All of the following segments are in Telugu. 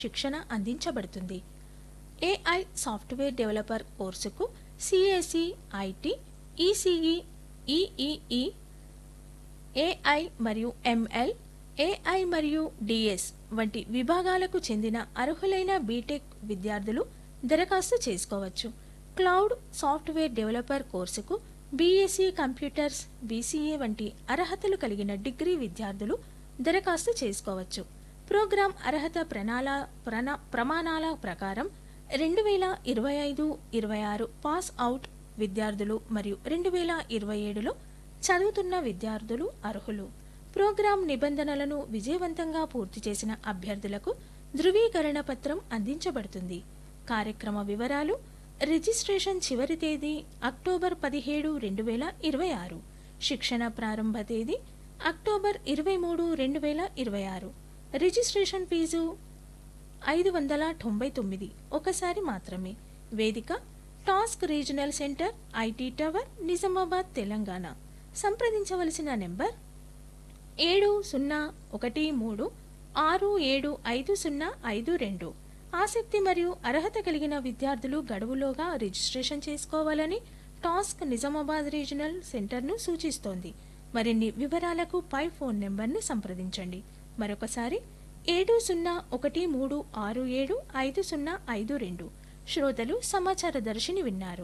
శిక్షణ అందించబడుతుంది ఏఐ సాఫ్ట్వేర్ డెవలపర్ కోర్సుకు CSE IT ECE EEE AI మరియు ఎంఎల్ ఏఐ మరియు డిఎస్ వంటి విభాగాలకు చెందిన అర్హులైన బీటెక్ విద్యార్థులు దరఖాస్తు చేసుకోవచ్చు క్లౌడ్ సాఫ్ట్వేర్ డెవలపర్ కోర్సుకు బీఎస్సీ కంప్యూటర్స్ బీసీఏ వంటి అర్హతలు కలిగిన డిగ్రీ విద్యార్థులు దరఖాస్తు చేసుకోవచ్చు ప్రోగ్రాం అర్హత ప్రణాళ ప్రణ ప్రమాణాల ప్రకారం రెండు వేల ఇరవై ఐదు ఇరవై ఆరు పాస్ అవుట్ విద్యార్థులు మరియు రెండు వేల ఇరవై ఏడులో చదువుతున్న విద్యార్థులు అర్హులు ప్రోగ్రాం నిబంధనలను విజయవంతంగా పూర్తి చేసిన అభ్యర్థులకు ధృవీకరణ పత్రం అందించబడుతుంది కార్యక్రమ వివరాలు రిజిస్ట్రేషన్ చివరి తేదీ అక్టోబర్ పదిహేడు రెండు వేల ఇరవై ఆరు శిక్షణ ప్రారంభ తేదీ అక్టోబర్ ఇరవై మూడు రెండు వేల ఇరవై ఆరు రిజిస్ట్రేషన్ ఫీజు ఐదు వందల తొంభై తొమ్మిది ఒకసారి మాత్రమే వేదిక TASK regional centre IT tower Nizamabad Telangana సంప్రదించవలసిన నెంబర్ ఏడు సున్నా ఒకటి మూడు ఆరు ఏడు ఐదు సున్నా ఐదు రెండు ఆసక్తి మరియు అర్హత కలిగిన విద్యార్థులు గడువులోగా రిజిస్ట్రేషన్ చేసుకోవాలని టాస్క్ నిజామాబాద్ రీజనల్ సెంటర్ను సూచిస్తోంది మరిన్ని వివరాలకు పై ఫోన్ నెంబర్ను సంప్రదించండి మరొకసారి ఏడు సున్నా ఒకటి మూడు ఆరు ఏడు ఐదు సున్నా ఐదు రెండు శ్రోతలు సమాచార దర్శిని విన్నారు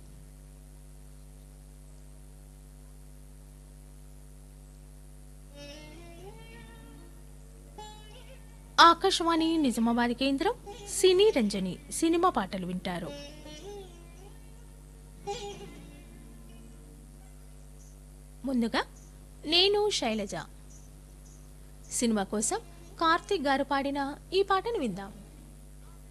ఆకాశవాణి నిజామాబాద్ కేంద్రం సినీ రంజని సినిమా పాటలు వింటారు ముందుగా నేను శైలజ సినిమా కోసం కార్తీక్ గారు పాడిన ఈ పాటను విందాం